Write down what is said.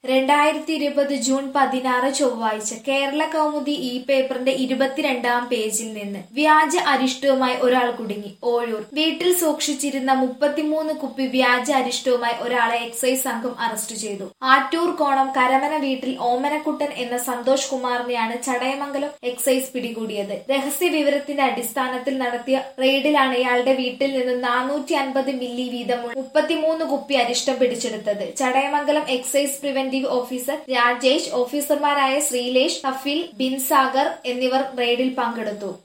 രണ്ടായിരത്തി ഇരുപത് ജൂൺ പതിനാറ് ചൊവ്വാഴ്ച കേരള കൗമുദി ഈ പേപ്പറിന്റെ ഇരുപത്തിരണ്ടാം പേജിൽ നിന്ന് വ്യാജ അരിഷ്ടവുമായി ഒരാൾ കുടുങ്ങി ഓഴൂർ വീട്ടിൽ സൂക്ഷിച്ചിരുന്ന മുപ്പത്തിമൂന്ന് കുപ്പി വ്യാജ അരിഷ്ടവുമായി ഒരാളെ എക്സൈസ് സംഘം അറസ്റ്റ് ചെയ്തു ആറ്റൂർ കോണം കരമന വീട്ടിൽ ഓമനക്കുട്ടൻ എന്ന സന്തോഷ് കുമാറിനെയാണ് ചടയമംഗലം എക്സൈസ് പിടികൂടിയത് രഹസ്യ വിവരത്തിന്റെ അടിസ്ഥാനത്തിൽ നടത്തിയ റെയ്ഡിലാണ് ഇയാളുടെ വീട്ടിൽ നിന്ന് നാനൂറ്റി അൻപത് മില്ലി വീതമുള്ള മുപ്പത്തിമൂന്ന് കുപ്പി അരിഷ്ടം പിടിച്ചെടുത്തത് Chadayamangalam excise preventive officer Rajesh ഓഫീസർമാരായ ശ്രീലേഷ് കഫിൽ ബിൻസാഗർ എന്നിവർ റെയ്ഡിൽ പങ്കെടുത്തു